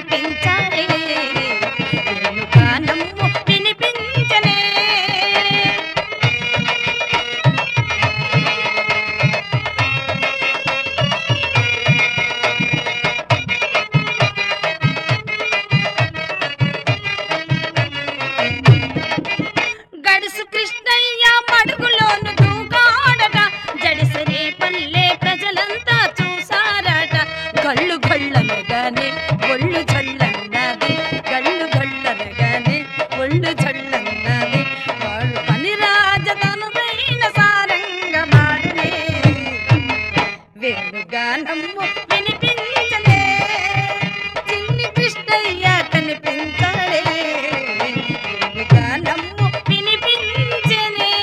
కనిపించాడే వేణుగానము వినిపించనే గడుసు కృష్ణయ్య మడుగులోను దూకాడట జడిసరే పల్లె ప్రజలంతా చూసారట గళ్ళు గళ్ళనగానే ఒళ్ళు జల్లన్నది గళ్ళు గళ్ళనగానే ఒళ్ళు జల్లన్నది వాడు పని రాజధనుదైన సారంగమాడునే వేణుగానము వినిపించలే చిన్ని కృష్ణయ్య కనిపించలే వేణుగానము వినిపించలే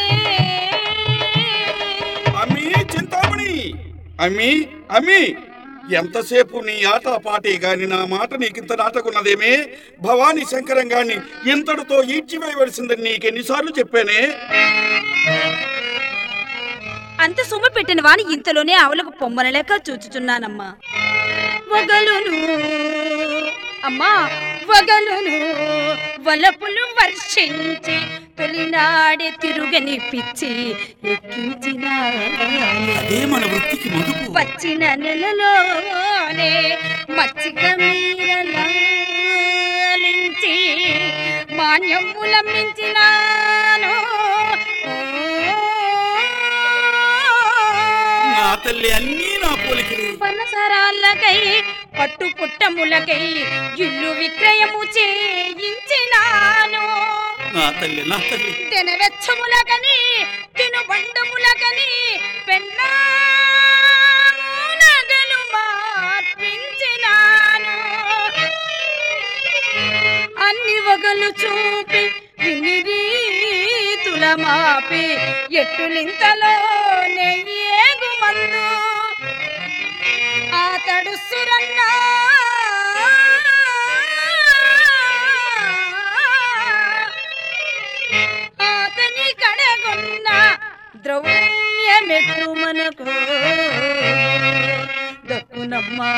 అమ్మీ చింతామణి అమ్మీ అమ్మీ ఎంతసేపు నీ ఆట పాటే గాని నా మాట నీకింత నాటకున్నదేమే భవానీ శంకరం గాని ఇంతటితో ఈడ్చివేయవలసిందని నీకెన్నిసార్లు చెప్పానే అంత సొమ్ము పెట్టిన వాని ఇంతలోనే ఆవులకు పొమ్మనలేక చూచుచున్నానమ్మా వగలును అమ్మా వగలును వలపులు వర్షించి తొలినాడే తిరుగని పిచ్చి ఎక్కించిన అదే మన వృత్తికి మదుపు వచ్చిన నెలలోనే మచ్చిక మీరలాలించి మాన్యములమ్మించినాను నా తల్లి అన్నీ నా పోలికలే పనసరాళ్ళకై పట్టు పుట్టములకై ఇల్లు విక్రయము చేయించినాను నా తల్లి నా తల్లి దినవెచ్చములకని తినుబండములకని పెన్నా నగలు మార్పించినాను అన్ని వగలు చూపి వినిరీతుల మాపి ఎట్టులింతలో నెయ్యేగు మందు అతడు సురన్నా అతని కడగొన్న ద్రవ్యమెట్లు మనకు దక్కునమ్మా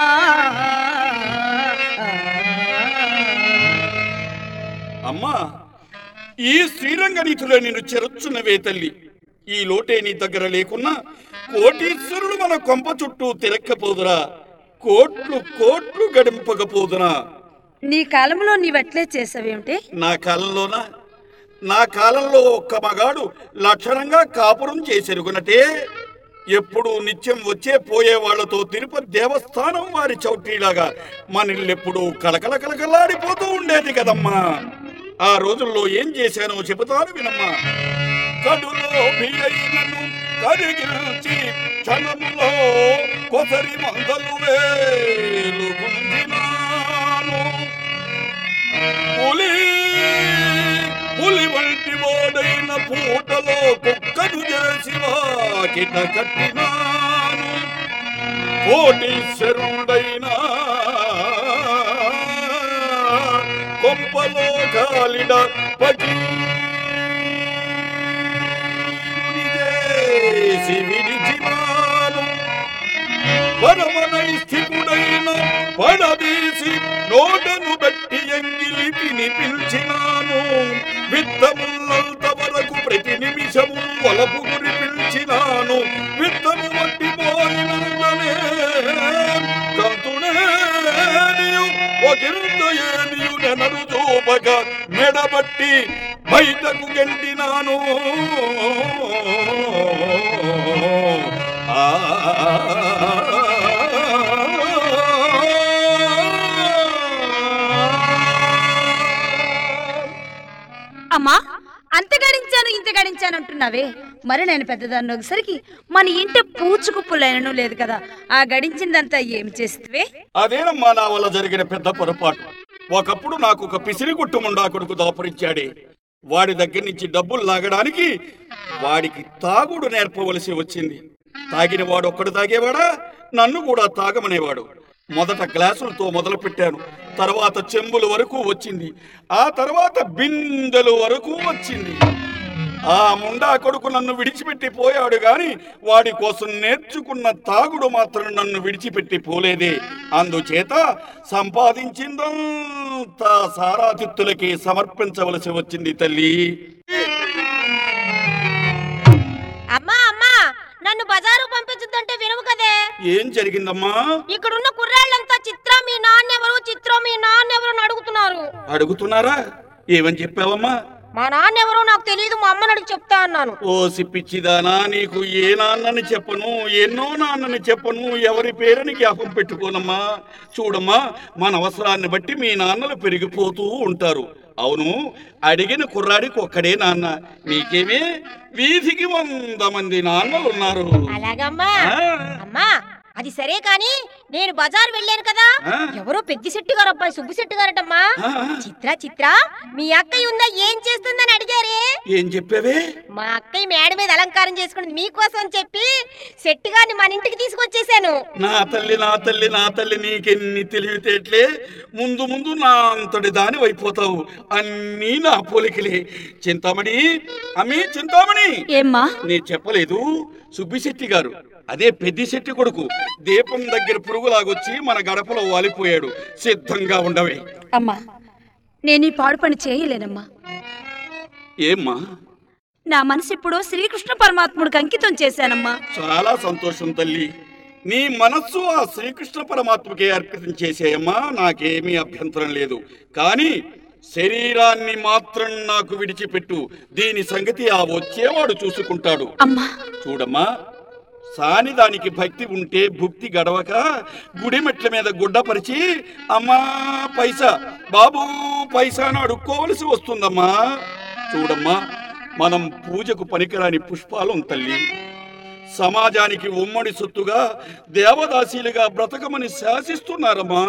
అమ్మా ఈ శ్రీరంగ నీతిలో నిన్ను చెరచున్నవే తల్లి ఈ లోటే నీ దగ్గర లేకున్నా కోటీశ్వరుడు మన కొంప చుట్టూ తిరక్కపోదురా కోట్లు కోట్లు గడింపకపోదునా నీ కాలంలో నీవట్లే చేసావేమిటి నా కాలంలోనా నా కాలంలో ఒక్క మగాడు లక్షణంగా కాపురం చేసెరుగునటే ఎప్పుడు నిత్యం వచ్చే పోయే వాళ్లతో తిరుపతి దేవస్థానం వారి చౌట్రీలాగా మనల్లెప్పుడు కలకల కలకలాడిపోతూ ఉండేది కదమ్మా ఆ రోజుల్లో ఏం చేశానో చెబుతాను వినమ్మా కడులో బియ్యైనను కరిగిల్చి క్షణములో కొసరి మందలు వేలు గుంజినాను పులి పులి వంటి వాడైన పూటలో కుక్కను చేసి వాకిట కట్టినాను కోటీశ్వరుడైన కొంపలో కాలిడ పకి చేసి విడిచినాను పరమనైస్థికుడైన పడదీసి నోటను బట్టి ఎంగిలి పిలిపించినాను విత్తములంత వరకు ప్రతి నిమిషము వలపు గురి పిలిచినాను విత్తము వట్టి పోయినందనే కంతునేనియు ఒకంత ఏనియు నెనరు చూపక మెడబట్టి బయటకు గెంటినాను అమ్మా అంత గడించాను ఇంత గడించాను అంటున్నావే మరి నేను పెద్దదాన్ని ఒకసరికి మన ఇంటి పూచుకు పుల్లైనను లేదు కదా ఆ గడించిందంతా ఏం చేస్తే అదేనమ్మా నా వల్ల జరిగిన పెద్ద పొరపాటు ఒకప్పుడు నాకు ఒక పిసిరి గుట్టుముండా కొడుకు దాపురించాడే వాడి దగ్గర నుంచి డబ్బులు లాగడానికి వాడికి తాగుడు నేర్పవలసి వచ్చింది తాగిన వాడు ఒక్కడు తాగేవాడా నన్ను కూడా తాగమనేవాడు మొదట గ్లాసులతో మొదలు పెట్టాను తర్వాత చెంబుల వరకు వచ్చింది ఆ తర్వాత బిందెలు వరకు వచ్చింది ఆ ముండా కొడుకు నన్ను విడిచిపెట్టి పోయాడు గాని వాడి కోసం నేర్చుకున్న తాగుడు మాత్రం నన్ను విడిచిపెట్టి పోలేదే అందుచేత సంపాదించిందంతా సారాతిత్తులకి సమర్పించవలసి వచ్చింది తల్లి అమ్మా అమ్మా నన్ను బజారు పంపించొద్దంటే వినవు కదే ఏం జరిగిందమ్మా ఇక్కడున్న కుర్రాళ్ళంతా చిత్ర మీ నాన్నెవరు చిత్ర మీ నాన్నెవరు అని అడుగుతున్నారు అడుగుతున్నారా ఏమని చెప్పావమ్మా మా నాన్నెవరో నాకు తెలియదు మా అమ్మని అడిగి చెప్తా అన్నాను ఓ సిప్పిచ్చిదానా నీకు ఏ నాన్నని చెప్పను ఎన్నో నాన్నని చెప్పను ఎవరి పేరుని జ్ఞాపం పెట్టుకోనమ్మా చూడమ్మా మన అవసరాన్ని బట్టి మీ నాన్నలు పెరిగిపోతూ ఉంటారు అవును అడిగిన కుర్రాడికి ఒక్కడే నాన్న నీకేమే వీధికి వంద మంది నాన్నలు ఉన్నారు అలాగమ్మా ఆ, అమ్మా అది సరే కాని నేను బజార్ వెళ్ళాను కదా ఆ. ఎవరో పెద్ద శెట్టి గారు అబ్బాయి సుబ్బు శెట్టి గారటమ్మా ఆ, చిత్ర చిత్ర మీ అక్కయ్య ఉందా ఏం చేస్తుందని అడిగారే ఏం చెప్పావే మా అక్కయ్య మేడ మీద అలంకారం చేసుకున్నది మీకోసం అని చెప్పి శెట్టి గారిని మన ఇంటికి తీసుకొచ్చేసాను నా తల్లి నా తల్లి నా తల్లి నీకెన్ని తెలివితేట్లే ముందు ముందు నా అంతటి దాని అయిపోతావు అన్నీ నా పోలికలే చింతామణి అమ్మి చింతామణి ఏమ్మా నీ చెప్పలేదు సుబ్బిశెట్టి గారు అదే పెద్దిశెట్టి కొడుకు దీపం దగ్గర పురుగులాగొచ్చి మన గడపలో వాలిపోయాడు సిద్ధంగా ఉండవే అమ్మా నేను ఈ పాడు పని చేయలేనమ్మా ఏమ్మా నా మనసు ఇప్పుడు శ్రీకృష్ణ పరమాత్ముడికి అంకితం చేశానమ్మా చాలా సంతోషం తల్లి నీ మనస్సు ఆ శ్రీకృష్ణ పరమాత్మకే అర్పితం చేసేయమ్మా నాకేమీ అభ్యంతరం లేదు కానీ శరీరాన్ని మాత్రం నాకు విడిచిపెట్టు దీని సంగతి ఆ వచ్చేవాడు చూసుకుంటాడు అమ్మా చూడమ్మా సాని దానికి భక్తి ఉంటే భుక్తి గడవక గుడి మెట్ల మీద గుడ్డపరిచి అమ్మా పైసా బాబు పైసా అని అడుక్కోవలసి వస్తుందమ్మా చూడమ్మా మనం పూజకు పనికిరాని పుష్పాలం తల్లి సమాజానికి ఉమ్మడి సొత్తుగా దేవదాసీలుగా బ్రతకమని శాసిస్తున్నారమ్మా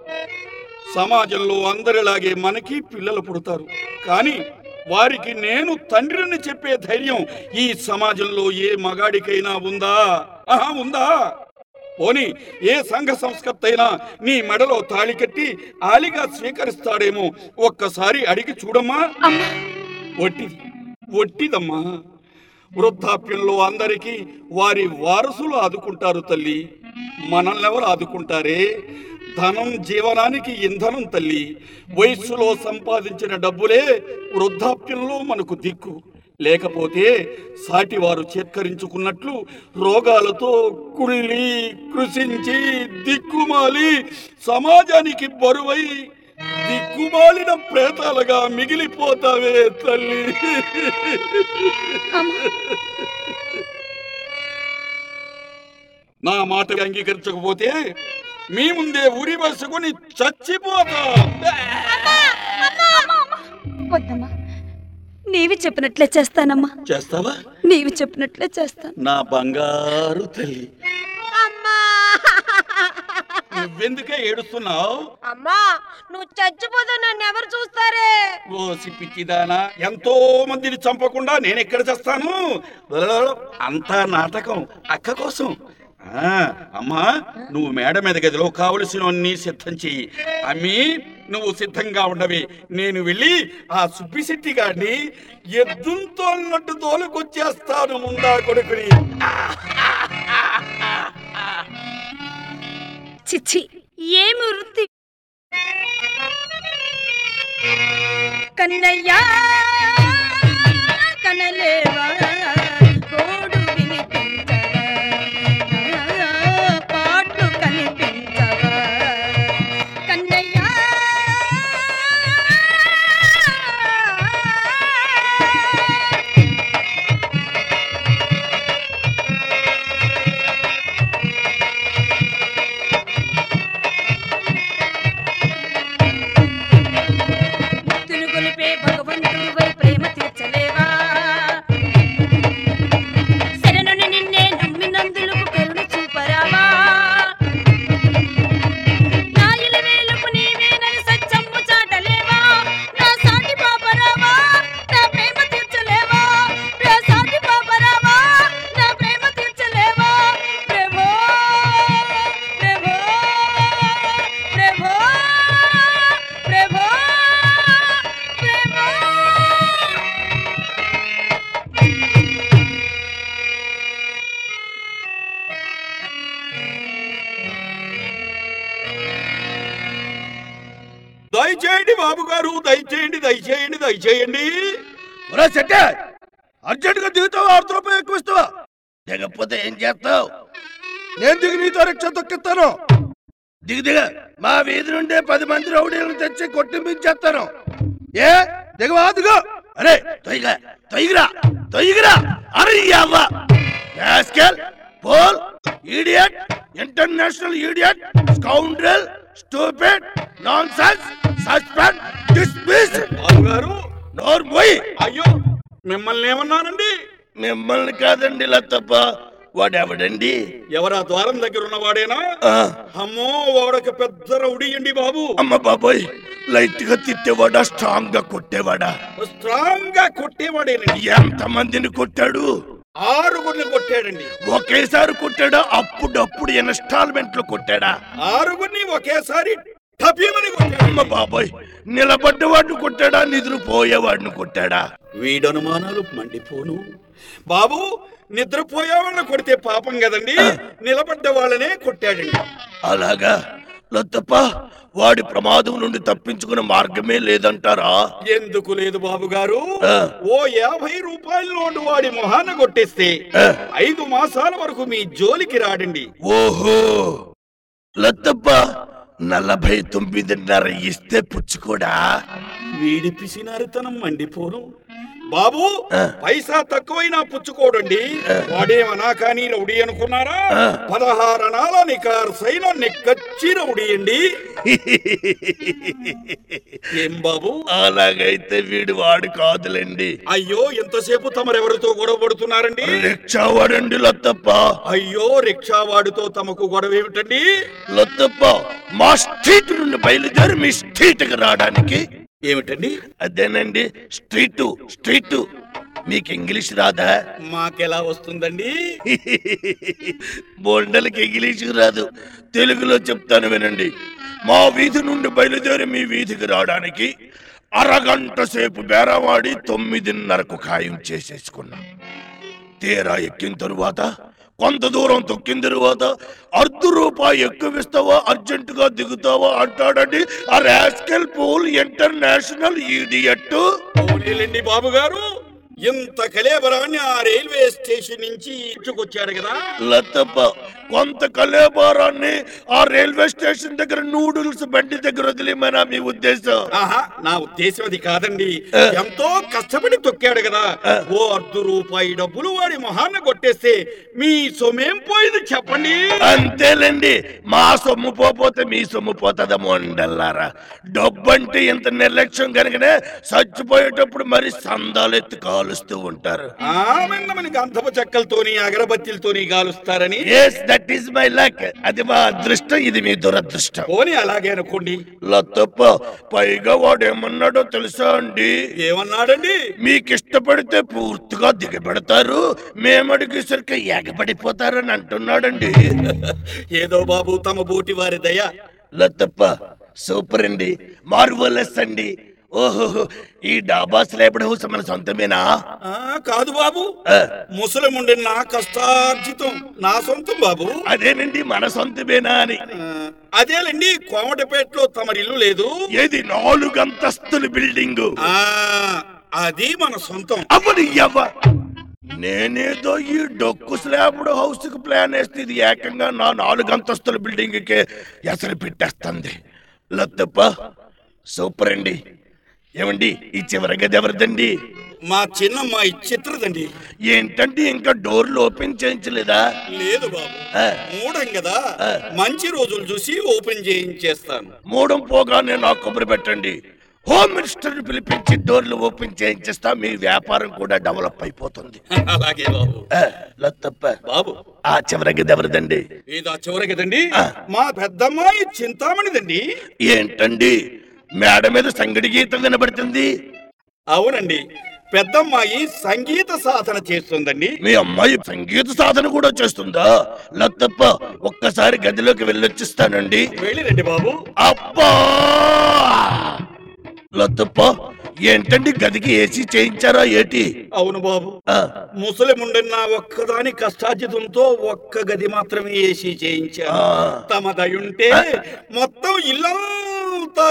సమాజంలో అందరిలాగే మనకి పిల్లలు పుడతారు కానీ వారికి నేను తండ్రిని చెప్పే ధైర్యం ఈ సమాజంలో ఏ మగాడికైనా ఉందా ఆహా ఉందా పోని ఏ సంఘ సంస్కర్త అయినా నీ మెడలో తాళి కట్టి ఆలిగా స్వీకరిస్తాడేమో ఒక్కసారి అడిగి చూడమ్మా అమ్మా ఒట్టిది ఒట్టిదమ్మా వృద్ధాప్యంలో అందరికీ వారి వారసులు ఆదుకుంటారు తల్లి మనల్నెవరు ఆదుకుంటారే ధనం జీవనానికి ఇంధనం తల్లి వయస్సులో సంపాదించిన డబ్బులే వృద్ధాప్యంలో మనకు దిక్కు లేకపోతే సాటివారు చేత్కరించుకున్నట్లు రోగాలతో కుళ్ళి కృషించి దిక్కుమాలి సమాజానికి బరువై దిక్కుమాలిన ప్రేతాలుగా మిగిలిపోతావే తల్లి అమ్మా నా మాటకు అంగీకరించకపోతే మీ ముందే ఉరి వేసుకుని చచ్చిపోతా వద్దమ్మా నీవి చెప్పినట్లే చేస్తానమ్మా చేస్తావా నీవి చెప్పినట్లే చేస్తాను నా బంగారు తల్లి అమ్మా నువ్వెందుకే ఏడుస్తున్నావు అమ్మా నువ్వు చచ్చిపోతే నన్ను ఎవరు చూస్తారే ఓ పిచ్చిదానా ఎంతో మందిని చంపకుండా నేను ఎక్కడ చేస్తాను అంతా నాటకం అక్క కోసం ఆ, అమ్మా నువ్వు మేడ మీద గదిలో కావలసినవన్నీ సిద్ధం చెయ్యి అమ్మి నువ్వు సిద్ధంగా ఉండవి నేను వెళ్ళి ఆ సుబ్బిశెట్టి గారిని ఎద్దుంతో అన్నట్టు తోలుకొచ్చేస్తాను ముందా కొడుకుని చిచ్చి ఏమి వృత్తి కన్నయ్యా కనలేవా గోడు వినిపించవా పాటలు కనిపించవా కన్నయ్యా ముత్తును గొలిపే భగవంతుడివై ప్రేమ తీర్చలేవా దయచేయండి బాబు గారు దయచేయండి దయచేయండి దయచేయండి ఒరే సెట్టే అర్జెంట్ గా దిగుతావా అర్ధ రూపాయలు ఎక్కువ ఇస్తావా దిగకపోతే ఏం చేస్తావు నేను దిగి నీతో రిక్షా తొక్కిస్తాను దిగు దిగ మా వీధి నుండే పది మంది రౌడీలను తెచ్చి కొట్టింపించేస్తాను ఏ దిగవా దిగు అరే తొయ్యగా తొయ్యగిరా తొయ్యగిరా అరే అవ్వ రాస్కెల్ పోల్ idiot international idiot scoundrel stupid nonsense suspend dismiss బాబు గారు నోరు పోయి అయ్యో మిమ్మల్ని ఏమన్నానండి మిమ్మల్ని కాదండి లత్తప్ప వాడెవడండి ఎవరా ద్వారం దగ్గర ఉన్నవాడేనా ఆ, అమ్మో వాడొక పెద్ద రౌడీ అండి బాబు అమ్మ బాబోయ్ లైట్ గా తిట్టేవాడా స్ట్రాంగ్ గా కొట్టేవాడా స్ట్రాంగ్ గా కొట్టేవాడేనండి ఎంత మందిని కొట్టాడు ఆరుగురిని కొట్టాడండి ఒకేసారి కొట్టాడా అప్పుడప్పుడు ఇన్స్టాల్మెంట్ లో కొట్టాడా ఆరుగురిని ఒకేసారి టపీమని కొట్టాడు అమ్మ బాబోయ్ నిలబడ్డవాడిని కొట్టాడా నిద్రపోయేవాడిని కొట్టాడా వీడనుమానాలు మండిపోను బాబు నిద్రపోయే వాళ్ళని కొడితే పాపం కదండి నిలబడ్డ వాళ్ళనే కొట్టాడండి అలాగా లత్తప్ప వాడి ప్రమాదం నుండి తప్పించుకునే మార్గమే లేదంటారా ఎందుకు లేదు బాబు గారు ఆ. ఓ యాభై రూపాయల నోటు వాడి మొహాన కొట్టేస్తే ఆ. ఐదు మాసాల వరకు మీ జోలికి రాడండి ఓహో లత్తప్ప నలభై తొమ్మిదిన్నర ఇస్తే పుచ్చుకోడా వీడి పిసినారితనం మండిపోను బాబు ఆ. పైసా తక్కువైనా పుచ్చుకోడండి వాడేమనా కానీ రౌడీ అనుకున్నారా ఆ. పదహారణాల నికార్సైన నిక్కచ్చి రౌడీ అండి ఏం బాబు అలాగైతే వీడు వాడు కాదులేండి అయ్యో ఎంతసేపు తమరెవరితో గొడవ పడుతున్నారండి రిక్షా వాడండి లత్తప్ప అయ్యో రిక్షా వాడితో తమకు గొడవ ఏమిటండి లత్తప్ప మా స్ట్రీట్ నుండి బయలుదేరి మీ స్ట్రీట్ కి రావడానికి ఏమిటండి అదేనండి స్ట్రీట్ స్ట్రీట్ మీకు ఇంగ్లీష్ రాదా మాకెలా వస్తుందండి బొండలకి ఇంగ్లీష్ రాదు తెలుగులో చెప్తాను వినండి మా వీధి నుండి బయలుదేరి మీ వీధికి రావడానికి అరగంట సేపు బేరవాడి తొమ్మిదిన్నరకు ఖాయం చేసేసుకున్నాం తీరా ఎక్కిన తరువాత కొంత దూరం తొక్కిన తరువాత అర్ధ రూపాయి ఎక్కువ ఇస్తావా అర్జెంటుగా దిగుతావా అంటాడండి ఆ రాస్కెల్ పూల్ ఇంటర్నేషనల్ ఈడియట్ పోనీలేండి బాబు గారు ఇంత కలేబరాన్ని ఆ రైల్వే స్టేషన్ నుంచి ఇచ్చుకొచ్చాడు కదా లతప్ప కొంత కలేబారాన్ని ఆ రైల్వే స్టేషన్ దగ్గర నూడిల్స్ బండి దగ్గర వదిలేమనా మీ ఉద్దేశం ఆహా నా ఉద్దేశం అది కాదండి ఎంతో కష్టపడి తొక్కాడు కదా ఓ అర్ధ రూపాయి డబ్బులు వాడి మొహాన్న కొట్టేస్తే మీ సొమేం పోయింది చెప్పండి అంతేలేండి మా సొమ్ము పోతే మీ సొమ్ము పోతుందమో అండల్లారా డబ్బంటే ఇంత నిర్లక్ష్యం కనుకనే చచ్చిపోయేటప్పుడు మరి సందాలెత్తి కాలుస్తూ ఉంటారు ఆమెన్నమని గంధపు చెక్కలతోని అగరబత్తిలతోని గాలుస్తారని yes that is my luck అది మా అదృష్టం ఇది మీ దురదృష్టం పోనీ అలాగే అనుకోండి లతప్ప పైగా వాడు ఏమన్నాడో తెలుసా అండి ఏమన్నాడండి మీకు ఇష్టపడితే పూర్తిగా దిగబెడతారు మేమడిగేసరికి ఎగబడిపోతారని అంటున్నాడండి ఏదో బాబు తమ బోటి వారి దయ లతప్ప సూపర్ అండి మార్వలస్ అండి ఓహో ఈ డాబా స్లాబ్డ్ హౌస్ మన సొంతమేనా ఆ, కాదు బాబు ఆ, ముసలముండి నా కష్టార్జితం నా సొంతం బాబు అదేనండి మన సొంతమేనా అని ఆ, అదేలండి కోమటపేటలో తమరి ఇల్లు లేదు ఏది నాలుగు అంతస్తుల బిల్డింగ్ ఆ అది మన సొంతం అవ్వని ఎవ్వ నేనేదో ఈ డొక్కు స్లాబ్డ్ హౌస్ కి ప్లాన్ వేస్తే ఇది ఏకంగా నా నాలుగు అంతస్తుల బిల్డింగ్ కి ఎసరు పెట్టేస్తుంది లత్తప్ప సూపర్ అండి ఏమండి ఈ చివరి గది ఎవరిదండి మా చిన్నమ్మాయి చిత్రదండి ఏంటంటే ఇంకా డోర్లు ఓపెన్ చేయించలేదా లేదు బాబు ఆ, మూడం కదా ఆ. మంచి రోజులు చూసి ఓపెన్ చేయించేస్తాను మూడం పోగానే నాకు కొబ్బరి పెట్టండి హోమ్ మినిస్టర్ పిలిపించి డోర్లు ఓపెన్ చేయించేస్తా మీ వ్యాపారం కూడా డెవలప్ అయిపోతుంది అలాగే బాబు ఆ, లత్తప్ప బాబు ఆ చివరి గది ఎవరిదండి ఇది ఆ చివరి కదండి ఆ. మా పెద్దమ్మాయి చింతామణిదండి ఏంటండి మేడ మీద సంగడి గీతం వినబడుతుంది అవునండి పెద్దమ్మాయి సంగీత సాధన చేస్తుందండి మీ అమ్మాయి సంగీత సాధన కూడా చేస్తుందా లత్తప్ప ఒక్కసారి గదిలోకి వెళ్ళొచ్చిస్తానండి వెళ్ళిరండి బాబు అబ్బా లత్తప్ప ఏంటండి గదికి ఏసీ చేయించారా ఏటి అవును బాబు ఆ, ముసలిముండన్న ఒక్కదాని కష్టార్జితంతో ఒక్క గది మాత్రమే ఏసీ చేయించాను ఆ. తమ దయుంటే మొత్తం ఇల్లంతా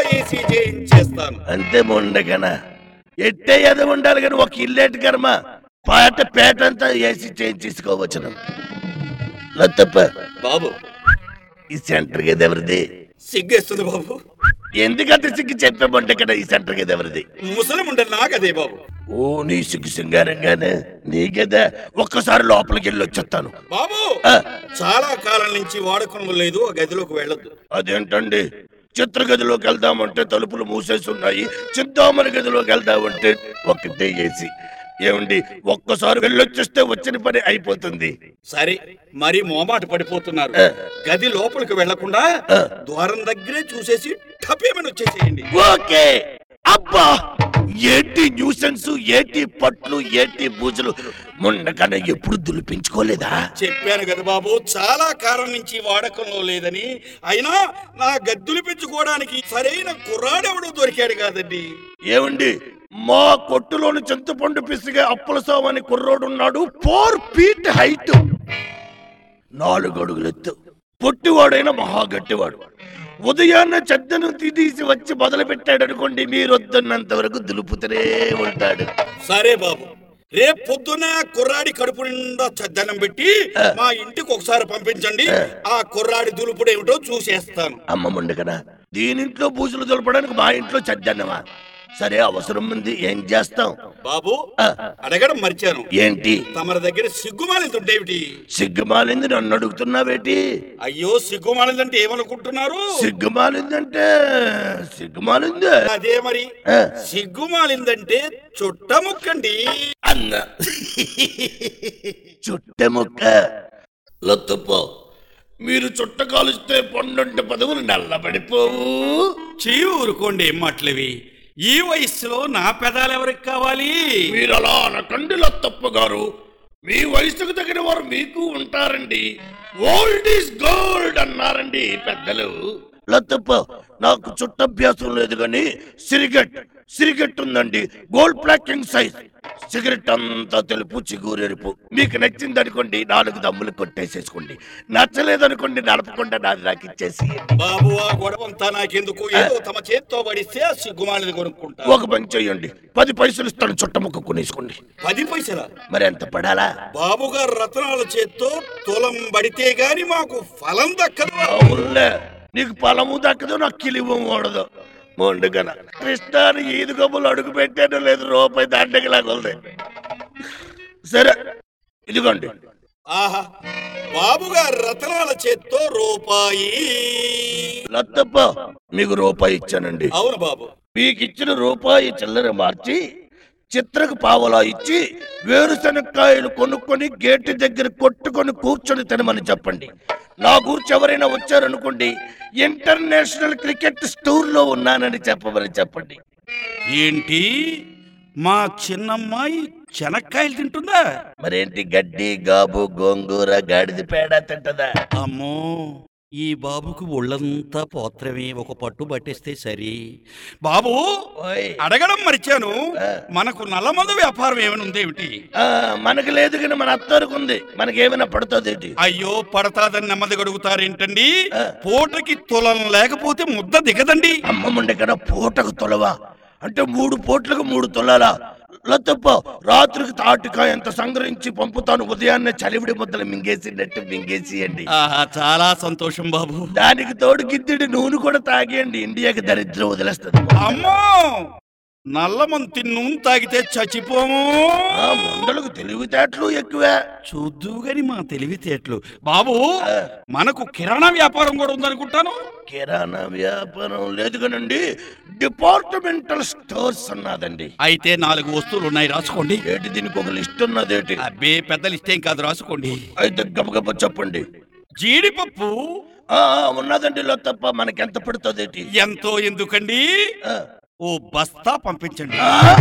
ఏసీ చేయించేస్తాను అంతే ఉండగనా ఎట్టే ఎద ఉండాలి కానీ ఒక ఇల్లేటి కర్మ పాట పేట అంతా వేసి చేయించేసుకోవచ్చు లత్తప్ప బాబు ఈ సెంటర్ గది ఎవరిది సిగ్గేస్తుంది బాబు ఎందుకంత సిగ్గు చెప్పామంటే కదా ఈ సెంటర్ గది ఎవరిది ముసలి ఉండే నాకదే బాబు ఓ నీ సిగ్గు సింగారంగానే నీ కదా ఒక్కసారి లోపలికి వెళ్ళి వచ్చేస్తాను బాబు ఆ, చాలా కాలం నుంచి వాడకం లేదు ఆ గదిలోకి వెళ్ళొద్దు అదేంటండి చిత్ర గదిలోకి వెళ్దామంటే తలుపులు మూసేసి ఉన్నాయి చింతామణి గదిలోకి వెళ్దామంటే ఒకటే ఏసి ఏమండి ఒక్కసారి వెళ్ళొచ్చేస్తే వచ్చిన పని అయిపోతుంది సరే మరి మోమాట పడిపోతున్నారు ఆ. గది లోపలికి వెళ్లకుండా ఆ. ద్వారం దగ్గరే చూసేసి టపేమని వచ్చేసేయండి ఓకే అబ్బా ఏంటి న్యూసెన్స్ ఏంటి పట్లు ఏంటి బూజులు మొన్నకన్నా ఎప్పుడు దులిపించుకోలేదా చెప్పాను కదా బాబు చాలా కాలం నుంచి వాడకంలో లేదని అయినా నా గద్దులు పెంచుకోవడానికి సరైన కుర్రాడెవడో దొరికాడు కాదండి ఏమండి మా కొట్టులోని చింతపండు పిసిగా అప్పుల సామని కుర్రోడున్నాడు ఫోర్ ఫీట్ హైట్ నాలుగు అడుగులు ఎత్తు పొట్టివాడైన మహా గట్టివాడు ఉదయాన్న చెద్దను తీసి వచ్చి మొదలు పెట్టాడు అనుకోండి మీరు వద్దన్నంత వరకు దులుపుతూనే ఉంటాడు సరే బాబు రేపు పొద్దున్న కుర్రాడి కడుపు నిండా చద్దనం పెట్టి మా ఇంటికి ఒకసారి పంపించండి ఆ కుర్రాడి దులుపుడు ఏమిటో చూసేస్తాను అమ్మ కదా దీనింట్లో బూజులు దులపడానికి మా ఇంట్లో చెద్దన్నమా సరే అవసరం ఉంది ఏం చేస్తాం బాబు ఆ, అడగడం మర్చాను ఏంటి తమరి దగ్గర సిగ్గుమాలింతుంటేమిటి సిగ్గుమాలింది నన్ను అడుగుతున్నావేటి అయ్యో సిగ్గుమాలిందంటే ఏమనుకుంటున్నారు సిగ్గుమాలిందంటే సిగ్గుమాలిందే అదే మరి ఆ. సిగ్గుమాలిందంటే చుట్టముక్కండి అన్న చుట్టముక్క లొత్తప్ప మీరు చుట్ట కాలుస్తే పన్నెండు పదవులు నల్లబడిపోవు చీ ఊరుకోండి ఏం మాటలవి ఈ వయస్సులో నా పెదాలు ఎవరికి కావాలి మీరు అలా అనకండి లొత్తప్ప గారు మీ వయసుకు తగిన వారు మీకు ఉంటారండి ఓల్డ్ ఈస్ గోల్డ్ అన్నారండి పెద్దలు లొత్తప్ప నాకు చుట్టభ్యాసం లేదు కానీ సిరిగట్ సిరిగట్ ఉందండి గోల్డ్ ప్లాకింగ్ సైజ్ సిగరెట్ అంతా తెలుపు చిగురెరుపు మీకు నచ్చింది అనుకోండి నాలుగు దమ్ములు కొట్టేసేసుకోండి నచ్చలేదనుకోండి నడపకుండా నాది నాకు ఇచ్చేసి బాబు ఆ గొడవంతా నాకెందుకు ఏదో తమ చేత్తో పడిస్తే ఆ సిగ్గుమాలిది కొనుక్కుంటా ఒక పని చెయ్యండి పది పైసలు ఇస్తాను చుట్టముక్క కొనేసుకోండి పది పైసల మరి ఎంత పడాలా బాబు గారు రత్నాల చేత్తో తులం పడితే గాని మాకు ఫలం దక్కదు అవునులే నీకు పొలము దక్కదు నాకు కిలివం ఓడదు మొండుగన కృష్ణాని ఈదు గమ్ములు అడుగు పెట్టాను లేదు రూపాయి దండగిలాగా ఉంది సరే ఇదిగోండి ఆహా బాబు గారు రత్నాల చేత్తో రూపాయి లత్తప్ప మీకు రూపాయి ఇచ్చానండి అవును బాబు మీకు ఇచ్చిన రూపాయి చిల్లర మార్చి చిత్రకు పావలా ఇచ్చి వేరుశనక్కాయలు కొనుక్కొని గేటు దగ్గర కొట్టుకొని కూర్చొని తినమని చెప్పండి నా గురించి ఎవరైనా వచ్చారనుకోండి ఇంటర్నేషనల్ క్రికెట్ స్టోర్ లో ఉన్నానని చెప్పమని చెప్పండి ఏంటి మా చిన్నమ్మాయి చెనక్కాయలు తింటుందా మరేంటి గడ్డి గాబు గోంగూర గాడిద పేడ తింటదా అమ్మో ఈ బాబుకు ఒళ్ళంతా పోత్రమే ఒక పట్టు పట్టేస్తే సరి బాబు ఓయ్. అడగడం మరిచాను ఆ. మనకు నల్లమందు వ్యాపారం ఏమైనా ఉందేమిటి ఆ, మనకు లేదు కానీ మన అత్తరికి ఉంది మనకేమైనా పడుతుంది ఏంటి అయ్యో పడతాదని నెమ్మది గడుగుతారేంటండి ఆ. పూటకి తులం లేకపోతే ముద్ద దిగదండి అమ్మమ్మండి కదా పూటకు తొలవా అంటే మూడు పూట్లకు మూడు తొలాలా లతప్ప రాత్రికి తాటికాయ ఎంత సంగ్రహించి పంపుతాను ఉదయాన్నే చలివిడి ముద్దలు మింగేసి నెట్టు మింగేసి అండి ఆహా చాలా సంతోషం బాబు దానికి తోడు గిద్దెడి నూనె కూడా తాగేయండి ఇండియాకి దరిద్రం వదిలేస్తుంది అమ్మో నల్లమంతి నూనె తాగితే చచ్చిపోము ఆ ముండలకు తెలివితేటలు ఎక్కువే చూద్దు గాని మా తెలివితేటలు బాబు ఆ. మనకు కిరాణా వ్యాపారం కూడా ఉందనుకుంటాను కిరాణా వ్యాపారం లేదు కానండి డిపార్ట్మెంటల్ స్టోర్స్ ఉన్నదండి అయితే నాలుగు వస్తువులు ఉన్నాయి రాసుకోండి ఏటి దీనికి ఒక లిస్ట్ ఉన్నదేటి అబ్బే పెద్ద లిస్ట్ ఏం కాదు రాసుకోండి అయితే గబగబ చెప్పండి జీడిపప్పు ఆ ఆ, ఉన్నదండి తప్ప మనకి ఎంత పడుతుంది ఏంటి ఎంతో ఎందుకండి ఓ బస్తా పంపించండి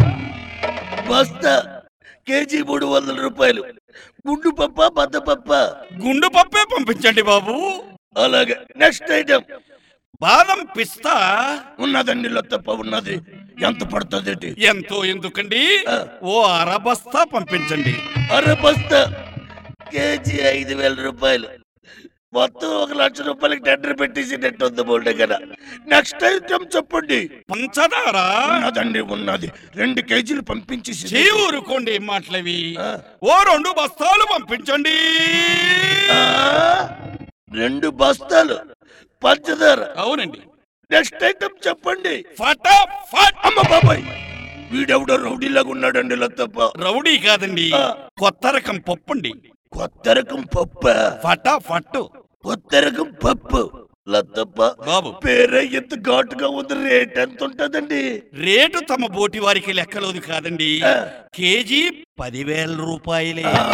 బస్తా కేజీ మూడు వందల రూపాయలు గుండు పప్ప బద్ద పప్ప గుండు పప్పే పంపించండి బాబు అలాగే నెక్స్ట్ ఐటమ్ బాదం పిస్తా ఉన్నదండి లొత్తప్ప ఉన్నది ఎంత పడుతుంది ఏంటి ఎంతో ఎందుకండి ఆ. ఓ అర బస్తా పంపించండి అరే బస్తా కేజీ ఐదు వేల రూపాయలు మొత్తం ఒక లక్ష రూపాయలకి టెండర్ పెట్టేసినట్టు ఉంది బోల్డ్ కదా నెక్స్ట్ ఐటమ్ చెప్పండి పంచదార ఉన్నదండి ఉన్నది రెండు కేజీలు పంపించేసి చేయి ఊరుకోండి ఏం మాటలవి ఆ. ఓ రెండు బస్తాలు పంపించండి ఆ, రెండు బస్తాలు పంచదార అవునండి నెక్స్ట్ ఐటమ్ చెప్పండి ఫటాఫట్ అమ్మ బాబాయ్ వీడెవడో రౌడీలాగా ఉన్నాడండి లత్తప్ప రౌడీ కాదండి ఆ. కొత్త రకం పప్పండి కొత్త రకం పప్ప ఫటాఫట్ కొత్త రకం పప్పు లత్తప్ప బాబు పేరే ఎంత ఘాటుగా ఉంది రేట్ ఎంత ఉంటదండి రేటు తమ బోటి వారికి లెక్కలోది కాదండి ఆ. కేజీ పదివేల రూపాయలే ఆ,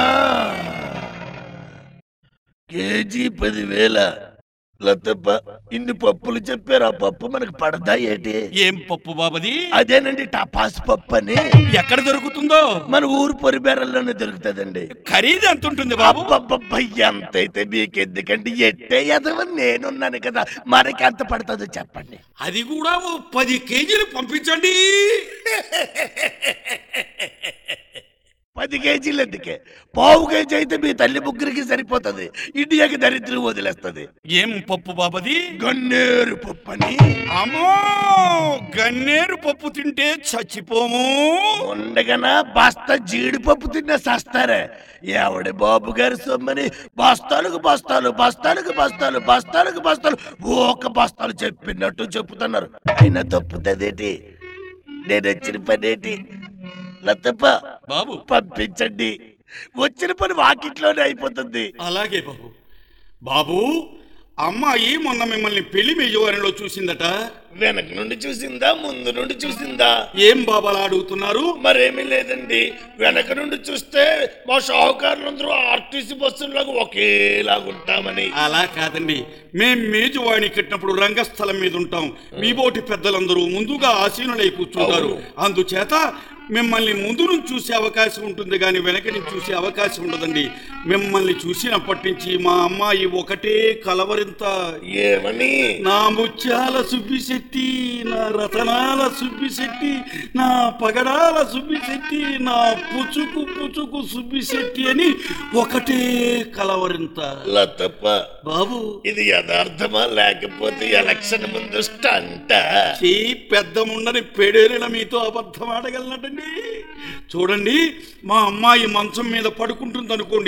కేజీ పదివేల లత్తప్ప ఇన్ని పప్పులు చెప్పారు ఆ పప్పు మనకు పడదా ఏంటి ఏం పప్పు బాబది అదేనండి టపాస్ పప్పు అని ఎక్కడ దొరుకుతుందో మన ఊరు పొరిబేరల్లోనే దొరుకుతుందండి ఖరీదు ఎంత ఉంటుంది బాబు అబ్బబ్బబ్బ, ఎంతైతే మీకు ఎందుకండి ఎట్టే ఎదవని నేనున్నాను కదా మనకి ఎంత పడుతుందో చెప్పండి అది కూడా ఓ పది కేజీలు పంపించండి పది కేజీలు ఎందుకే పావు కేజీ అయితే మీ తల్లి ముగ్గురికి సరిపోతుంది ఇండియాకి దరిద్రం వదిలేస్తుంది ఏం పప్పు బాబది గన్నేరు పప్పు అని అమ్మో గన్నేరు పప్పు తింటే చచ్చిపోము ఉండగన బస్తా జీడిపప్పు తిన్న సస్తారే ఎవడి బాబు గారి సొమ్మని బస్తాలకు బస్తాలు బస్తాలకు బస్తాలు బస్తాలకు బస్తాలు ఒక బస్తాలు చెప్పినట్టు చెప్తున్నారు అయినా తప్పుతుందేటి నేను వచ్చిన పనేటి లతప్ప బాబు పంపించండి వచ్చిన పని వాకిట్లోనే అయిపోతుంది అలాగే బాబు బాబు అమ్మాయి మొన్న మిమ్మల్ని పెళ్లి మేజవారిలో చూసిందట వెనక నుండి చూసిందా ముందు నుండి చూసిందా ఏం బాబాలా అడుగుతున్నారు మరేమీ లేదండి వెనక నుండి చూస్తే మా షాహుకారులందరూ ఆర్టీసీ బస్సులాగా ఒకేలాగా ఉంటామని అలా కాదండి మేం మేజువాణి కట్టినప్పుడు రంగస్థలం మీద ఉంటాం మీ బోటి పెద్దలందరూ ముందుగా ఆసీనులై కూర్చుంటారు అవును. అందుచేత మిమ్మల్ని ముందు నుంచి చూసే అవకాశం ఉంటుంది కానీ వెనక నుంచి చూసే అవకాశం ఉండదండి మిమ్మల్ని చూసినప్పటి నుంచి మా అమ్మాయి ఒకటే కలవరింత ఏమని నా ముత్యాల సుబ్బిశెట్టి నా రతనాల సుబ్బిశెట్టి నా పగడాల సుబ్బిశెట్టి నా పుచుకు పుచుకు సుబ్బిశెట్టి అని ఒకటే కలవరింత లతప్ప బాబు ఇది యథార్థమా లేకపోతే ఎలక్షన్ ముందు స్టంట చీ పెద్ద ముండని పెడేరిన మీతో అబద్ధం ఆడగలనటండి చూడండి మా అమ్మాయి మంచం మీద పడుకుంటుంది అనుకోండి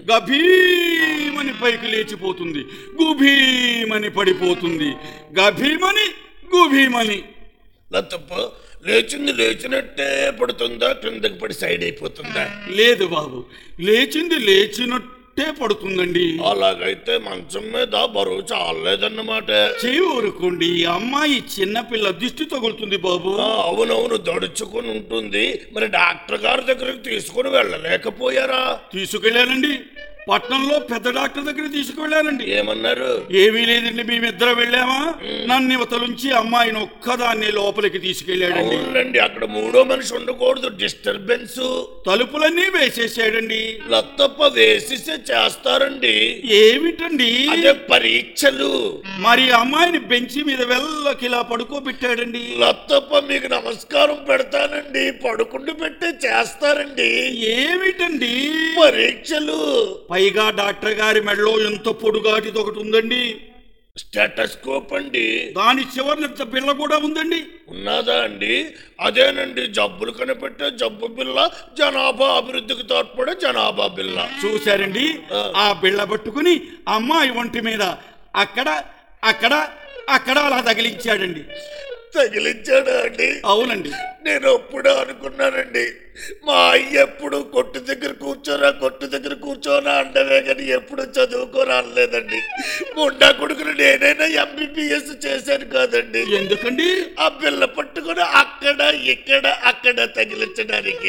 గభీమని పైకి లేచిపోతుంది గుభీమని పడిపోతుంది గభీమని గుభీమని లతప్ప లేచింది లేచినట్టే పడుతుందా కిందకి పడి సైడ్ అయిపోతుందా లేదు బాబు లేచింది లేచినట్టే పడుతుందండి అలాగైతే మంచం మీద బరువు చాలేదన్నమాట చేయి ఊరుకోండి ఈ అమ్మాయి చిన్నపిల్ల దిష్టి తగులుతుంది బాబు ఆ, అవునవును దడుచుకుని ఉంటుంది మరి డాక్టర్ గారి దగ్గరికి తీసుకుని వెళ్ళలేకపోయారా తీసుకెళ్ళానండి పట్నంలో పెద్ద డాక్టర్ దగ్గర తీసుకువెళ్ళానండి ఏమన్నారు ఏమీ లేదండి మేమిద్దరం వెళ్ళామా నన్ను ఇవతలుంచి అమ్మాయిని ఒక్కదాన్ని లోపలికి తీసుకెళ్ళాడండి అవునండి అక్కడ మూడో మనిషి ఉండకూడదు డిస్టర్బెన్స్ తలుపులన్నీ వేసేసాడండి లత్తప్ప వేసిసే చేస్తారండి ఏమిటండి అదే పరీక్షలు మరి అమ్మాయిని బెంచి మీద వెళ్ళకి ఇలా పడుకోబెట్టాడండి లత్తప్ప మీకు నమస్కారం పెడతానండి పడుకుండి పెట్టే చేస్తారండి ఏమిటండి పరీక్షలు పైగా డాక్టర్ గారి మెడలో ఎంత పొడుగాటిది ఒకటి ఉందండి స్టెటస్కోప్ అండి దాని చివరినంత బిళ్ళ కూడా ఉందండి ఉన్నదా అండి అదేనండి జబ్బులు కనిపెట్టే జబ్బు బిల్ల జనాభా అభివృద్ధికి తోడ్పడే జనాభా బిల్ల చూశారండి ఆ. ఆ బిళ్ళ పట్టుకుని అమ్మాయి ఒంటి మీద అక్కడ అక్కడ అక్కడ అలా తగిలించాడండి తగిలించాడా అండి అవునండి నేను అప్పుడే అనుకున్నానండి మా అయ్య ఎప్పుడు కొట్టు దగ్గర కూర్చోరా కొట్టు దగ్గర కూర్చోనా అండవే కానీ ఎప్పుడు చదువుకోరా అనలేదండి ముండా కొడుకుని నేనైనా ఎంబీబీఎస్ చేశాను కాదండి ఎందుకండి ఆ పిల్ల పట్టుకుని అక్కడ ఇక్కడ అక్కడ తగిలించడానికి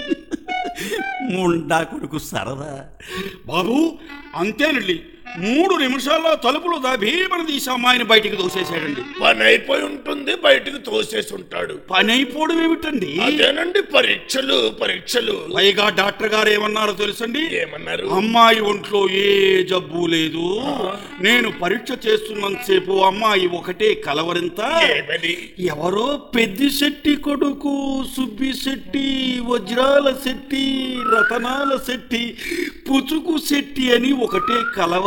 ముండా కొడుకు సరదా బాబు అంతేనండి మూడు నిమిషాల్లో తలుపులు భీమన తీసి అమ్మాయిని బయటికి దోసేశాడండి పని అయిపోయి ఉంటుంది బయటకు తోసేసి ఉంటాడు పని అయిపోవడం ఏమిటండి అదేనండి పరీక్షలు పరీక్షలు పైగా డాక్టర్ గారు ఏమన్నారో తెలుసండి ఏమన్నారు అమ్మాయి ఒంట్లో ఏ జబ్బు లేదు నేను పరీక్ష చేస్తున్నంతసేపు అమ్మాయి ఒకటే కలవరింత ఏమని ఎవరో పెద్ది శెట్టి కొడుకు సుబ్బి శెట్టి వజ్రాల శెట్టి రతనాల శెట్టి పుచుకు శెట్టి అని ఒకటే కలవరింత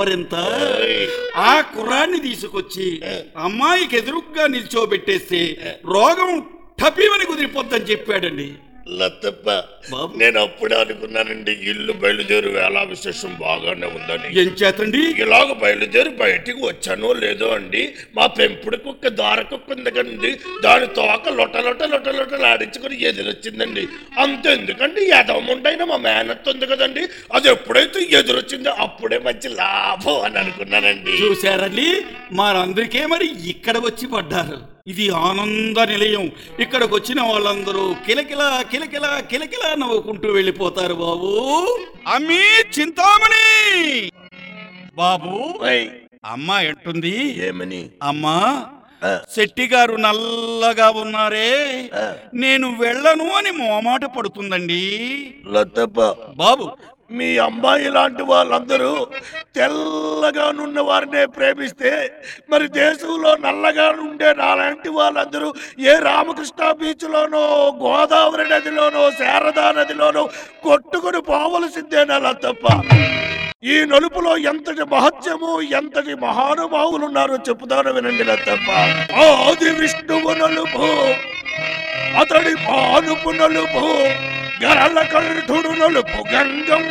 మరెంత ఆ కుర్రాన్ని తీసుకొచ్చి అమ్మాయికి ఎదురుగ్గా నిల్చోబెట్టేస్తే రోగం టపీమని కుదిరిపోద్దని చెప్పాడండి లతప్ప బాబు. నేను అప్పుడే అనుకున్నానండి ఇల్లు బయలుదేరి వేళ విశేషం బాగానే ఉందని ఏం చేతండి ఇలాగ బయలుదేరి బయటికి వచ్చానో లేదో అండి మా పెంపుడు కుక్క దార కుక్క ఉంది కదండి దాని తోక లొట లొట లొట లొటలు ఆడించుకుని ఎదురొచ్చిందండి అంతెందుకండి ఎదవముండైనా మా మేనత్ ఉంది కదండి అది ఎప్పుడైతే ఎదురొచ్చిందో అప్పుడే మంచి లాభం అని అనుకున్నానండి చూశారండి మరందరికే మరి ఇక్కడ వచ్చి పడ్డారు ఇది ఆనంద నిలయం ఇక్కడికి వచ్చిన వాళ్ళందరూ కిలకిల కిలకిల కిలకిల నవ్వుకుంటూ వెళ్ళిపోతారు బాబు అమ్మీ చింతామణి బాబు ఓయ్, అమ్మ ఎట్టుంది ఏమని అమ్మా ఆ, శెట్టి గారు నల్లగా ఉన్నారే ఆ, నేను వెళ్ళను అని మోమాట పడుతుందండి లతప్ప బాబు మీ అమ్మాయి లాంటి వాళ్ళందరూ తెల్లగా నున్న వారినే ప్రేమిస్తే మరి దేశంలో నల్లగా ఉండే నాలాంటి వాళ్ళందరూ ఏ రామకృష్ణ బీచ్లోనో గోదావరి నదిలోనో శారదా నదిలోనో కొట్టుకుని పోవలసిందేనా తప్ప ఈ నలుపులో ఎంతటి మహత్యము ఎంతటి మహానుభావులు ఉన్నారో చెప్పుతాను వినండి తప్ప ఆది విష్ణువు నలుపు అతడి పానుపు నలుపు గరల కంఠుడు నలుపు గంగం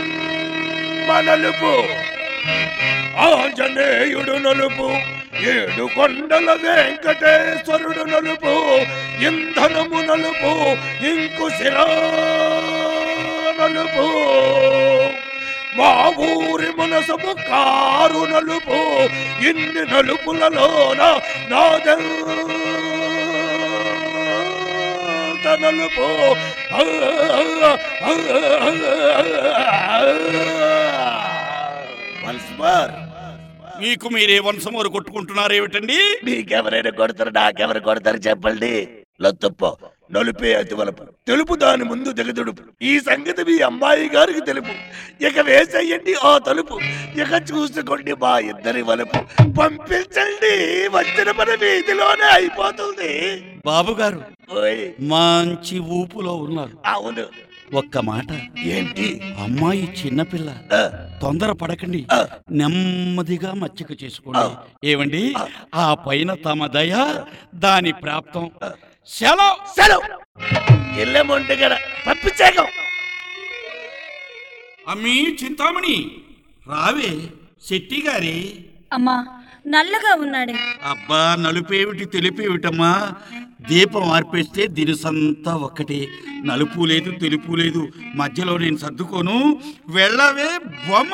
నలుపు ఆంజనేయుడు నలుపు ఏడు కొండల వెంకటేశ్వరుడు నలుపు ఇంధనము నలుపు ఇంకు శిరా నలుపు మా ఊరి మనసము కారు నలుపు ఇన్ని నలుపులలోన నాదెంత నలుపు వన్స్ మోర్ మీకు మీరే వంశమోరు కొట్టుకుంటున్నారేమిటండి మీకెవరైనా కొడతారు నాకెవరు కొడతారు చెప్పండి లొత్తప్ప నలుపే అతి వలపు తెలుపు దాని ముందు దిగదుడుపు ఈ సంగతి మీ అమ్మాయి గారికి తెలుపు ఇక వేసేయండి ఆ తలుపు ఇక చూసుకోండి మా ఇద్దరి వలపు పంపించండి వచ్చిన మన వీధిలోనే అయిపోతుంది బాబు గారు ఓయ్ మంచి ఊపులో ఉన్నారు అవును ఒక్క మాట ఏంటి అమ్మాయి చిన్నపిల్ల ఆ, తొందర పడకండి ఆ. నెమ్మదిగా మచ్చిక చేసుకోండి ఏమండి ఆ పైన తమ దయ దాని ప్రాప్తం సెలవు సెలవు ఎల్లమంటే కదా పంపించేగం అమ్మీ చింతామణి రావే శెట్టి గారి అమ్మా నల్లగా ఉన్నాడే అబ్బా నలుపేమిటి తెలిపేమిటమ్మా దీపం ఆర్పేస్తే దినుసంతా ఒక్కటే నలుపు లేదు తెలుపు లేదు మధ్యలో నేను సర్దుకోను వెళ్ళవే బొమ్మ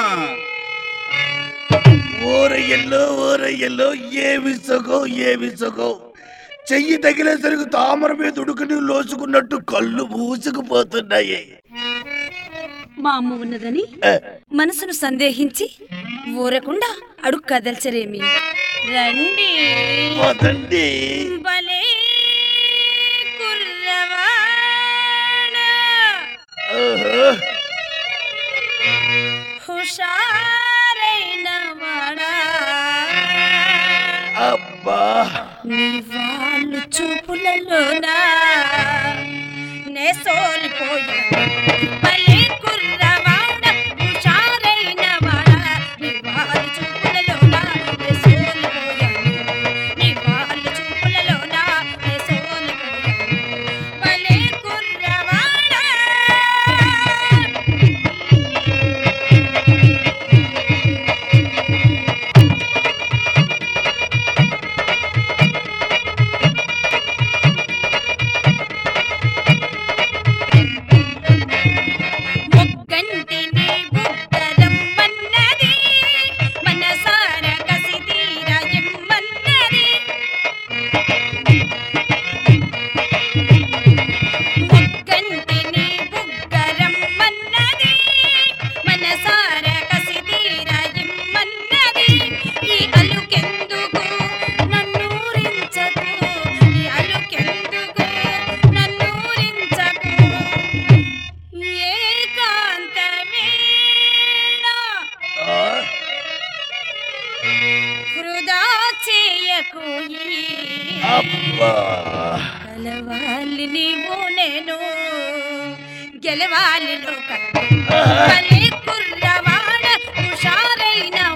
ఊరయ్యల్లో ఊరయ్యల్లో ఏమి సగో ఏమి సగో చెయ్యి తగిలేసరికి తామర మీద ఉడుకుని లోసుకున్నట్టు కళ్ళు మూసుకుపోతున్నాయి మా అమ్మ ఉన్నదని ఆ, మనసును సందేహించి ఊరకుండా అడుగు కదల్చరేమి రండి వదండి భలే కుర్రవాడా. ఓహో, హుషారైన వాడా. అబ్బా నీ వాళ్ళు చూపులలోనా నే సోలిపోయాను భలే కుర్రవాడా, హుషారైన వాడా. నీ వాళ్ళు చూపులలోనా నే సోలిపోయాను. నీ వాళ్ళు చూపులలోనా నే సోలిపోయాను. భలే కుర్రవాడా. ముగ్గంటిని బుగ్గరమ్మన్నది మనసార కసి తీరయమ్మన్నది ముగ్గంటిని బుగ్గరమ్మన్నది మనసార కసి తీరయమ్మన్నది ఈ అలుకెందుకు నన్నూరించకు ఈ అలుకెందుకు నన్నూరించకు ఏకాంత వేళ ఆ, వృధా చేయకు ఈ అబ్బా కలవాలి నీవు నేను గెలవాలి లోకం ఆహా. భలే కుర్రవాడ హుషారైన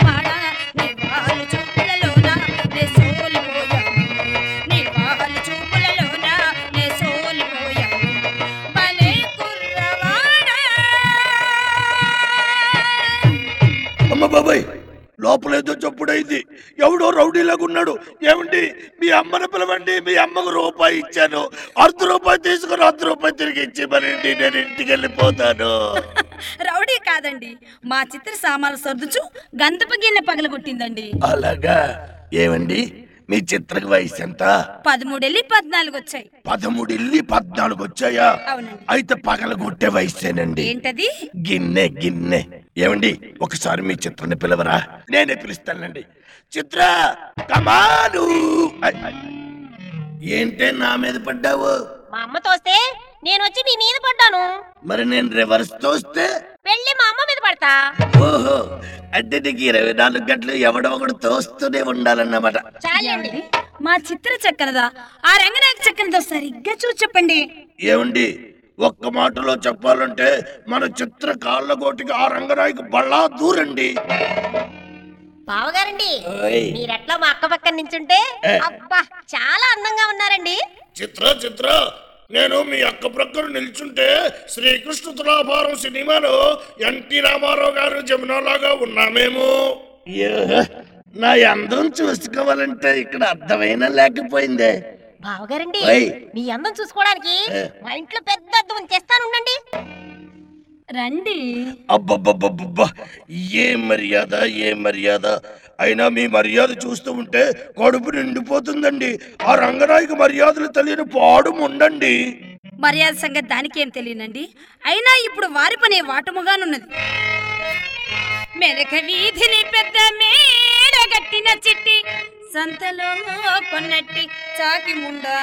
రౌడీలాగా ఉన్నాడు ఏమండి మీ అమ్మని పిలవండి మీ అమ్మకు రూపాయి ఇచ్చాను అర్ధ రూపాయి తీసుకుని అర్ధ రూపాయి తిరిగి ఇచ్చి మరండి నేను ఇంటికి వెళ్ళిపోతాను రౌడీ కాదండి మా చిత్ర సామాన్లు సర్దుచు గంధపు గిన్నె పగలగొట్టిందండి అలాగా ఏమండి మీ చిత్రకు వయసు ఎంత పదమూడెళ్ళి పద్నాలుగు వచ్చాయి పదమూడు ఇల్లి పద్నాలుగు వచ్చాయా అవునండి అయితే పగల కొట్టే వయసేనండి ఏంటది గిన్నె గిన్నె ఏమండి ఒకసారి మీ చిత్రాన్ని పిలవరా నేనే పిలుస్తానండి చిత్ర కమాను ఐ, ఐ. ఏంటే నా మీద పడ్డావు మా అమ్మ తోస్తే నేను వచ్చి మీ మీద పడ్డాను మరి నేను రివర్స్ తోస్తే వెళ్ళి మా అమ్మ మీద పడతా ఓహో అంటే నీకు ఇరవై నాలుగు గంటలు ఎవడో ఒకడు తోస్తూనే ఉండాలన్నమాట చాలండి మా చిత్ర చక్కనదా ఆ రంగనాయక చక్కనదో సరిగ్గా చూసి చెప్పండి ఏమండి ఒక్క మాటలో చెప్పాలంటే మన చిత్ర కాళ్ళ కోటికి ఆ రంగనాయకు బళ్ళా దూరండి బావగారండి ఓయ్. మీరెట్లా మా అక్క పక్కన నించుంటే ఏ. అబ్బా చాలా అందంగా ఉన్నారండి చిత్ర చిత్ర నేను మీ అక్క ప్రక్కన నిల్చుంటే శ్రీకృష్ణ తులాభారం సినిమాలో ఎన్టీ రామారావు గారు జమునలాగా ఉన్నామేమో నా అందం చూసుకోవాలంటే ఇక్కడ అర్థమైనా లేకపోయిందే బావగారండి ఓయ్. మీ అందం చూసుకోవడానికి ఏ. మా ఇంట్లో పెద్ద అద్దం తెస్తానుండండి రండి అబ్బబ్బబ్బబ్బబ్బా ఏ మర్యాద ఏ మర్యాద అయినా మీ మర్యాద చూస్తూ ఉంటే కడుపు నిండిపోతుందండి ఆ రంగనాయకు మర్యాదలు తెలియని పాడు ఉండండి మర్యాద సంగతి దానికేం తెలియనండి అయినా ఇప్పుడు వారి పనే వాటముగానున్నది మెరక వీధిని పెద్ద మేడగట్టిన చిట్టి సంతలో కొన్నట్టి చాకి ముండా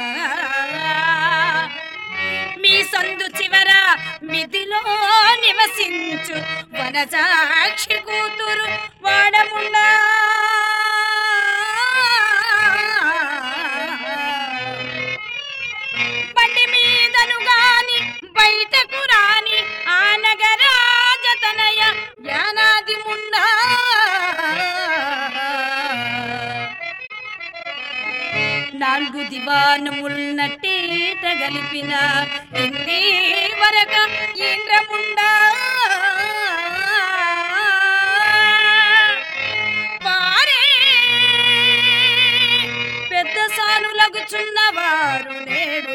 మీ సందు చివర మిదిలో నివసించు వనజాక్షి కూతురు వాడముండా బండి మీదను గాని బయటకు రాని ఆ నగరాజతనయ యానాది ముండా నాలుగు దివానముల్నట్టేట గలిపిన ఇంది వరక ఇంద్రముండా వారే పెద్ద సానులగుచున్నవారు నేడు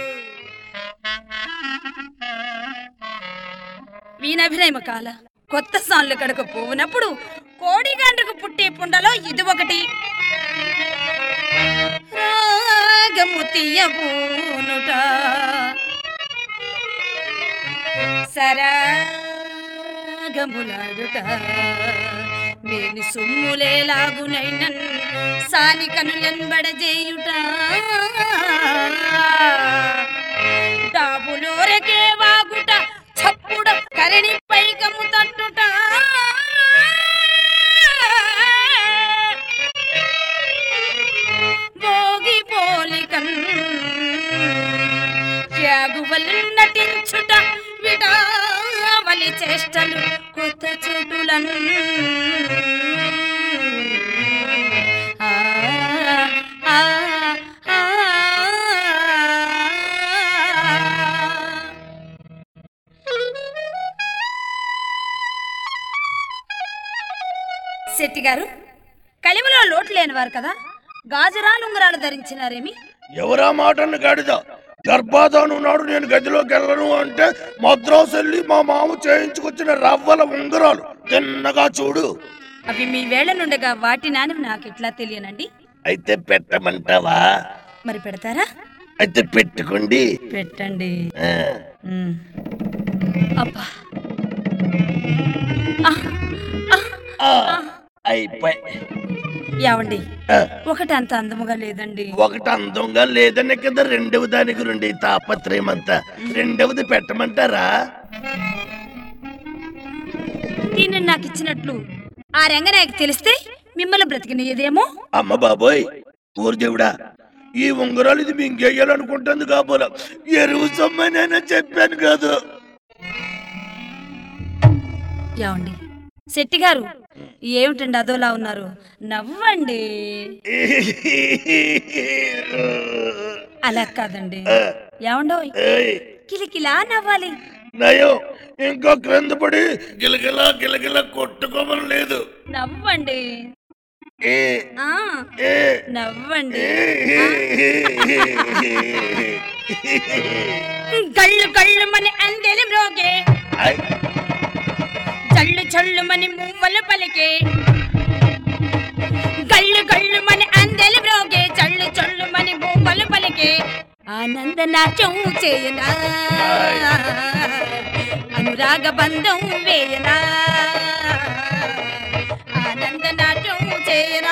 వీణభినయమ కాల కొత్త సాన్లు కడక పోవునప్పుడు కోడిగాండ్రకు పుట్టే పుండలో ఇది ఒకటి రాగము తీయబూనుట సరాగములాడుట మేని సొమ్ములేలాగునైనన్ సాని కనులెంబడజేయుట డాబులోరకే వాగుట చప్పుడు కరణి పైకము తట్టుట భోగి పోలికన్ త్యాగువల్ నటించుట విడావలి చేష్టలు కొత్త చోటులను ఆ, ఆ, ఆ. శెట్టి గారు కలిమిలో లోటు లేనివారు కదా గాజురాలు ఉంగరాలు ధరించినారేమి ఎవరా మాటను గాడిద గర్భాధానం నాడు నేను గదిలోకి వెళ్ళను అంటే మద్రాసు వెళ్ళి మా మామ చేయించుకొచ్చిన రవ్వల ఉంగరాలు తిన్నగా చూడు అవి మీ వేళ నుండగా వాటి నాని నాకు ఎట్లా తెలియనండి అయితే పెట్టమంటావా మరి పెడతారా అయితే పెట్టుకోండి పెట్టండి ఆ, ఉమ్. అబ్బా ఆ, అయిపోయి యావండి ఆ, ఒకటి అంత అందముగా లేదండి ఒకటి అందంగా లేదనే కదా రెండవ దానికి రెండు తాపత్రయం అంతా రెండవది పెట్టమంటారా దీన్ని నాకు ఇచ్చినట్లు ఆ రంగనాయకు తెలిస్తే మిమ్మల్ని బ్రతికినయ్యేదేమో అమ్మ బాబోయ్ ఊరు దేవుడా ఈ ఉంగరాలు ఇది మింగేయాలనుకుంటుంది కాబోలా ఎరువు సొమ్మనైనా చెప్పాను కాదు యావండి శెట్టి గారు ఏమిటండి అదోలా ఉన్నారు నవ్వండి అలా కాదండి ఏమండో ఏయ్, కిలికిలా నవ్వాలి నయం ఇంకా క్రింద పడి గిలగిలా గిలగిలా కొట్టుకోమని లేదు నవ్వండి ఏ, ఆ, ఏ, నవ్వండి ఏ. కళ్ళు కళ్ళు మని అందెలి మ్రోగే ఐ, చల్లు చల్లు మని మువ్వలు పలికే కళ్ళు కళ్ళు మని అందెలి మ్రోగే చల్లు చల్లు మని మువ్వలు పలికే ఆనంద నాట్యం చేయనా అనురాగ బంధం వేయనా ఆనంద నాట్యం చేయనా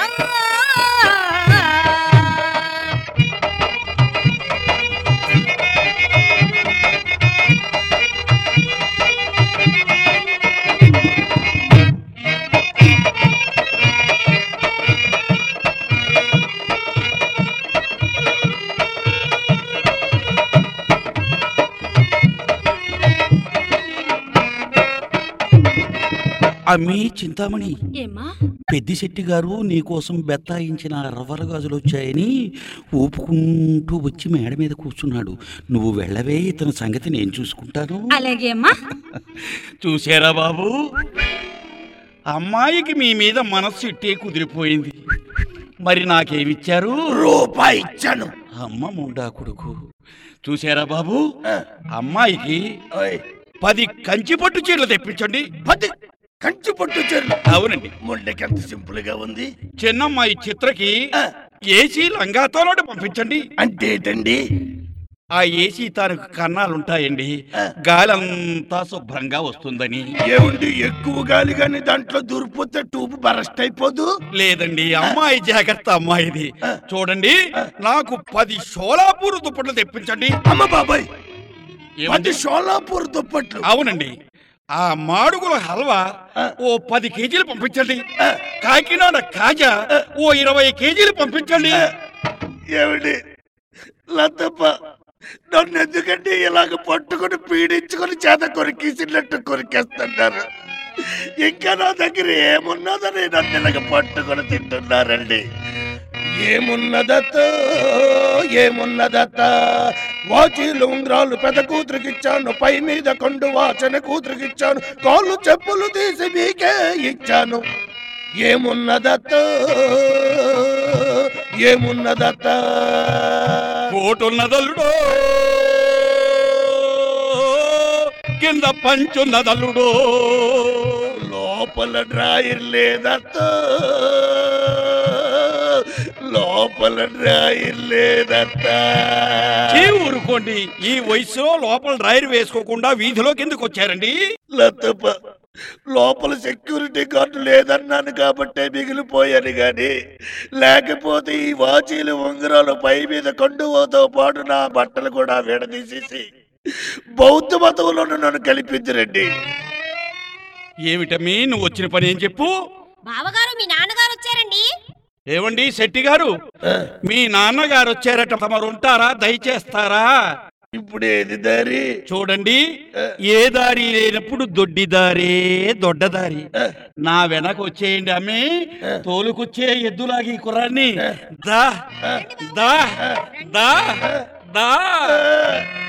అమ్మీ చింతామణి ఏమా పెద్దిశెట్టి గారు నీకోసం బెత్తాయించిన రవ్వల గాజులు వచ్చాయని ఊపుకుంటూ వచ్చి మేడ మీద కూర్చున్నాడు నువ్వు వెళ్ళవే ఇతని సంగతి నేను చూసుకుంటాను అలాగే అమ్మా చూసారా బాబు అమ్మాయికి మీ మీద మనస్సు ఇట్టే కుదిరిపోయింది మరి నాకేమిచ్చారు రూపాయి ఇచ్చాను అమ్మ ముండా కొడుకు చూసారా బాబు ఆ, అమ్మాయికి ఓయ్, పది కంచి పట్టు చీరలు తెప్పించండి పది కంచి పట్టు చీరలు అవునండి ముండకి ఎంత సింపుల్ గా ఉంది చిన్నమ్మాయి చిత్రకి ఆ, ఏసీ లంగాతోనోటి పంపించండి అంటే ఏంటండి ఆ ఏసీ తాలూకు కన్నాలుంటాయండి ఆ. గాలంతా శుభ్రంగా వస్తుందని ఏముంది ఎక్కువ గాలి గాని దాంట్లో దూరిపోతే ట్యూబ్ బరస్ట్ అయిపోదు లేదండి అమ్మాయి జాగ్రత్త అమ్మాయిది ఆ. చూడండి నాకు పది షోలాపూర్ దుప్పట్లు తెప్పించండి అమ్మ బాబాయ్ ఏమండి? పది షోలాపూర్ దుప్పట్లు అవునండి ఆ మాడుగుల హల్వా ఆ. ఓ పది కేజీలు పంపించండి ఆ, కాకినాడ కాజా ఓ ఇరవై కేజీలు పంపించండి ఏమిటి లతప్ప నన్ను ఎందుకంటే ఇలాగ పట్టుకుని పీడించుకుని చేత కొరికేసినట్టు కొరికేస్తున్నారు ఇంకా నా దగ్గర ఏమున్నదని నన్ను ఇలాగ పట్టుకుని తింటున్నారండి ఏమున్నదత్త ఏమున్నదత్త వాచీలు ఉంగరాలు పెద్ద కూతురికిచ్చాను పై మీద కొండు వాచన కూతురికిచ్చాను కాళ్ళు చెప్పులు తీసి మీకే ఇచ్చాను ఏమున్నదత్త ఏమున్నదత్త కోటున్నదల్లుడో కింద పంచున్నదల్లుడో లోపల డ్రాయర్ లేదత్త లోపల డ్రాయర్ లేదత్త చీ ఊరుకోండి ఈ వయసులో లోపల డ్రైర్ వేసుకోకుండా వీధిలో కిందకు వచ్చారండి లతప్ప లోపల సెక్యూరిటీ గార్డు లేదన్నాను కాబట్టే మిగిలిపోయాను గాని లేకపోతే ఈ వాచీలు ఉంగరాలు పై మీద కొండువతో పాటు నా బట్టలు కూడా విడదీసేసి బౌద్ధ మతంలో నన్ను కలిపించరండి ఏమిటమ్మీ నువ్వు వచ్చిన పని ఏం చెప్పు బావగారు మీ నాన్నగారు వచ్చారండి ఏమండి శెట్టి గారు మీ నాన్నగారు వచ్చారట తమరు ఉంటారా దయచేస్తారా ఇప్పుడు ఏది దారి చూడండి ఏ దారి లేనప్పుడు దొడ్డి దారే దొడ్డ దారి నా వెనక వచ్చేయండి అమ్మి తోలుకొచ్చే ఎద్దులాగి ఈ కుర్రాన్ని దా దా దా దా